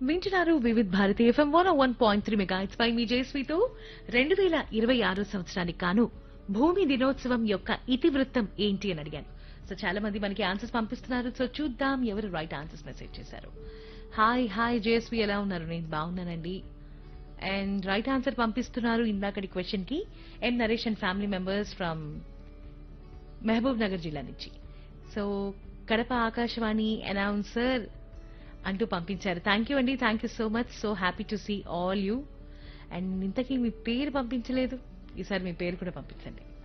వింటున్నారు Vividh Bharati FM one one point three mega పై మీ జయశ్రీతో రెండు వేల ఇరవై ఆరో సంవత్సరానికి కాను భూమి దినోత్సవం యొక్క ఇతివృత్తం ఏంటి అని అడిగాను సో చాలా మంది మనకి ఆన్సర్స్ పంపిస్తున్నారు సో చూద్దాం ఎవరు రైట్ ఆన్సర్స్ మెసేజ్ చేశారు హాయ్ హాయ్ జేఎస్వి ఎలా ఉన్నారు నేను బాగున్నానండి అండ్ రైట్ ఆన్సర్ పంపిస్తున్నారు ఇందాకటి క్వశ్చన్ కి N Naresh and family members from Mahabubnagar జిల్లా నుంచి సో కడప ఆకాశవాణి అనౌన్సర్ అంటూ పంపించారు థ్యాంక్ యూ అండి thank you so much so happy to see all you and ఇంతకీ మీ పేరు పంపించలేదు ఈసారి మీ పేరు కూడా పంపించండి